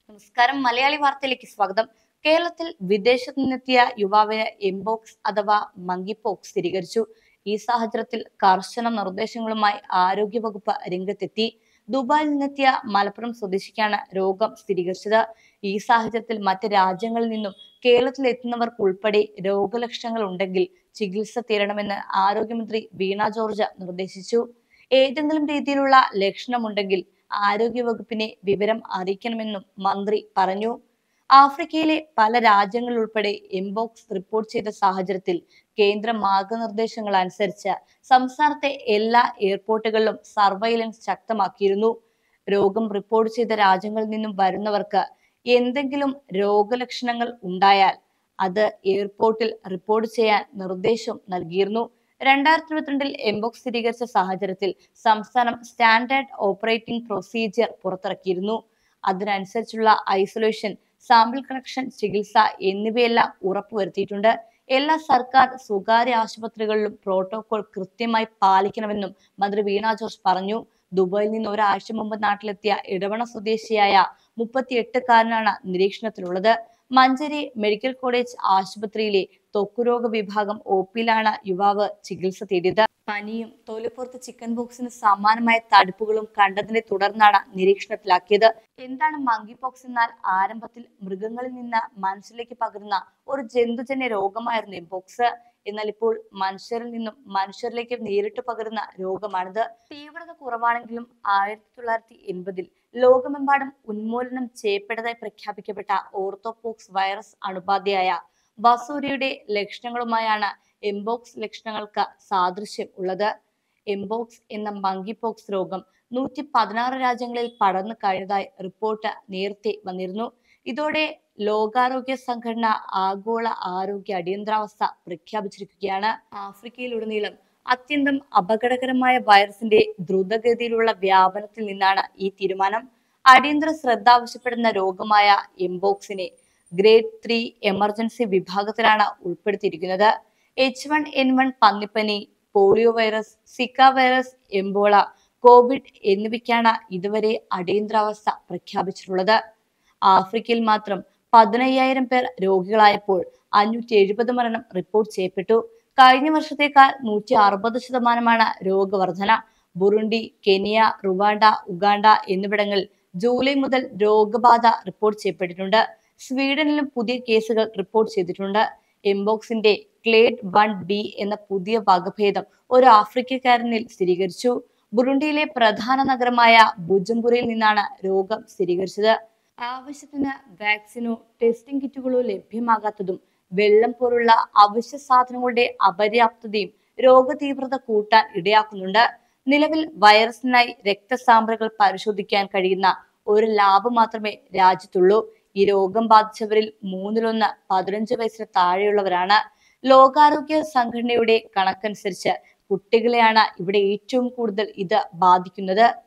നമസ്കാരം മലയാളി വാർത്തയിലേക്ക് സ്വാഗതം കേരളത്തിൽ വിദേശത്ത് നിന്നെത്തിയ യുവാവിന് എംബോക്സ് അഥവാ മങ്കിപോക്സ് സ്ഥിരീകരിച്ചു ഈ സാഹചര്യത്തിൽ കർശന നിർദ്ദേശങ്ങളുമായി ആരോഗ്യവകുപ്പ് രംഗത്തെത്തി ദുബായിൽ നിന്നെത്തിയ മലപ്പുറം സ്വദേശിക്കാണ് രോഗം സ്ഥിരീകരിച്ചത് ഈ സാഹചര്യത്തിൽ മറ്റ് രാജ്യങ്ങളിൽ നിന്നും കേരളത്തിൽ എത്തുന്നവർക്ക് ഉൾപ്പെടെ രോഗലക്ഷണങ്ങൾ ഉണ്ടെങ്കിൽ ചികിത്സ തേടണമെന്ന് ആരോഗ്യമന്ത്രി വീണ ജോർജ് നിർദ്ദേശിച്ചു ഏതെങ്കിലും രീതിയിലുള്ള ലക്ഷണമുണ്ടെങ്കിൽ ആരോഗ്യവകുപ്പിനെ വിവരം അറിയിക്കണമെന്നും മന്ത്രി പറഞ്ഞു ആഫ്രിക്കയിലെ പല രാജ്യങ്ങളിൽ ഉൾപ്പെടെ എംബോക്സ് റിപ്പോർട്ട് ചെയ്ത സാഹചര്യത്തിൽ കേന്ദ്ര മാർഗനിർദ്ദേശങ്ങൾ അനുസരിച്ച് സംസ്ഥാനത്തെ എല്ലാ എയർപോർട്ടുകളിലും സർവൈലൻസ് ശക്തമാക്കിയിരുന്നു രോഗം റിപ്പോർട്ട് ചെയ്ത രാജ്യങ്ങളിൽ നിന്നും വരുന്നവർക്ക് എന്തെങ്കിലും രോഗലക്ഷണങ്ങൾ ഉണ്ടായാൽ അത് എയർപോർട്ടിൽ റിപ്പോർട്ട് ചെയ്യാൻ നിർദ്ദേശം നൽകിയിരുന്നു രണ്ടായിരത്തി ഇരുപത്തിരണ്ടിൽ എംബോക്സ് സ്ഥിരീകരിച്ച സാഹചര്യത്തിൽ സംസ്ഥാനം സ്റ്റാൻഡേർഡ് ഓപ്പറേറ്റിംഗ് പ്രൊസീജിയർ പുറത്തിറക്കിയിരുന്നു അതിനനുസരിച്ചുള്ള ഐസൊലേഷൻ സാമ്പിൾ കളക്ഷൻ ചികിത്സ എന്നിവയെല്ലാം ഉറപ്പുവരുത്തിയിട്ടുണ്ട് എല്ലാ സർക്കാർ സ്വകാര്യ ആശുപത്രികളിലും പ്രോട്ടോകോൾ കൃത്യമായി പാലിക്കണമെന്നും മന്ത്രി വീണ ജോർജ് പറഞ്ഞു ദുബായിൽ നിന്ന് ഒരാഴ്ച മുമ്പ് നാട്ടിലെത്തിയ ഇടവണ സ്വദേശിയായ മുപ്പത്തിയെട്ടുകാരനാണ് നിരീക്ഷണത്തിലുള്ളത് മഞ്ചേരി മെഡിക്കൽ കോളേജ് ആശുപത്രിയിലെ ത്വക്കുരോഗ വിഭാഗം ഒ പിയിലാണ് യുവാവ് ചികിത്സ തേടിയത് പനിയും തൊലിപ്പുറത്ത് ചിക്കൻ ബോക്സിന് സമാനമായ തടുപ്പുകളും കണ്ടതിനെ തുടർന്നാണ് നിരീക്ഷണത്തിലാക്കിയത് എന്താണ് മങ്കി പോക്സ് എന്നാൽ ആരംഭത്തിൽ മൃഗങ്ങളിൽ നിന്ന് മനുഷ്യരിലേക്ക് പകരുന്ന ഒരു ജന്തുജന്യ രോഗമായിരുന്നു എംപോക്സ് എന്നാൽ ഇപ്പോൾ മനുഷ്യരിൽ നിന്നും മനുഷ്യരിലേക്ക് നേരിട്ട് പകരുന്ന രോഗമാണിത് തീവ്രത കുറവാണെങ്കിലും ആയിരത്തി തൊള്ളായിരത്തി എൺപതിൽ ലോകമെമ്പാടും ഉന്മൂലനം ചെയ്യപ്പെട്ടതായി പ്രഖ്യാപിക്കപ്പെട്ട ഓർത്തോപോക്സ് വൈറസ് അണുബാധയായ വസൂരിയുടെ ലക്ഷണങ്ങളുമായാണ് എംബോക്സ് ലക്ഷണങ്ങൾക്ക് സാദൃശ്യം ഉള്ളത് എംബോക്സ് എന്ന മങ്കിപോക്സ് രോഗം നൂറ്റി പതിനാറ് രാജ്യങ്ങളിൽ പടർന്നു കഴിഞ്ഞതായി റിപ്പോർട്ട് നേരത്തെ വന്നിരുന്നു ഇതോടെ ലോകാരോഗ്യ സംഘടന ആഗോള ആരോഗ്യ അടിയന്തരാവസ്ഥ പ്രഖ്യാപിച്ചിരിക്കുകയാണ് ആഫ്രിക്കയിലുടനീളം അത്യന്തം അപകടകരമായ വൈറസിന്റെ ദ്രുതഗതിയിലുള്ള വ്യാപനത്തിൽ നിന്നാണ് ഈ തീരുമാനം അടിയന്തര ശ്രദ്ധ ആവശ്യപ്പെടുന്ന രോഗമായ എംബോക്സിനെ ഗ്രേഡ് ത്രീ എമർജൻസി വിഭാഗത്തിലാണ് ഉൾപ്പെടുത്തിയിരിക്കുന്നത് എച്ച് വൺ എൻ വൺ പന്നിപ്പനി polio virus zika virus ebola covid എന്നിവയ്ക്കാണ് ഇതുവരെ അടിയന്തരാവസ്ഥ പ്രഖ്യാപിച്ചിട്ടുള്ളത് ആഫ്രിക്കയിൽ മാത്രം പതിനയ്യായിരം പേർ രോഗികളായപ്പോൾ അഞ്ഞൂറ്റി എഴുപത് മരണം റിപ്പോർട്ട് ചെയ്യപ്പെട്ടു കഴിഞ്ഞ വർഷത്തേക്കാൾ നൂറ്റി അറുപത് ശതമാനമാണ് രോഗവർധന ബുറുണ്ടി കെനിയ റുവാണ്ട ഉഗാണ്ട എന്നിവിടങ്ങളിൽ ജൂലൈ മുതൽ രോഗബാധ റിപ്പോർട്ട് ചെയ്യപ്പെട്ടിട്ടുണ്ട് സ്വീഡനിലും പുതിയ കേസുകൾ റിപ്പോർട്ട് ചെയ്തിട്ടുണ്ട് എംബോക്സിന്റെ ക്ലേഡ് വൺ ബി എന്ന പുതിയ വകഭേദം ഒരു ആഫ്രിക്കക്കാരനിൽ സ്ഥിരീകരിച്ചു ബുറുണ്ടിയിലെ പ്രധാന നഗരമായ ബുജംബുരയിൽ നിന്നാണ് രോഗം സ്ഥിരീകരിച്ചത് ആവശ്യത്തിന് വാക്സിനോ ടെസ്റ്റിംഗ് കിറ്റുകളോ ലഭ്യമാകാത്തതും വെള്ളം പോലുള്ള അവശ്യ സാധനങ്ങളുടെ അപര്യാപ്തതയും രോഗതീവ്രത കൂട്ടാൻ ഇടയാക്കുന്നുണ്ട് നിലവിൽ വൈറസിനായി രക്തസാമ്പിളുകൾ പരിശോധിക്കാൻ കഴിയുന്ന ഒരു ലാബ് മാത്രമേ രാജ്യത്തുള്ളൂ ഈ രോഗം ബാധിച്ചവരിൽ മൂന്നിലൊന്ന് പതിനഞ്ച് വയസ്സിന് താഴെയുള്ളവരാണ് ലോകാരോഗ്യ സംഘടനയുടെ കണക്കനുസരിച്ച് കുട്ടികളെയാണ് ഇവിടെ ഏറ്റവും കൂടുതൽ ഇത് ബാധിക്കുന്നത്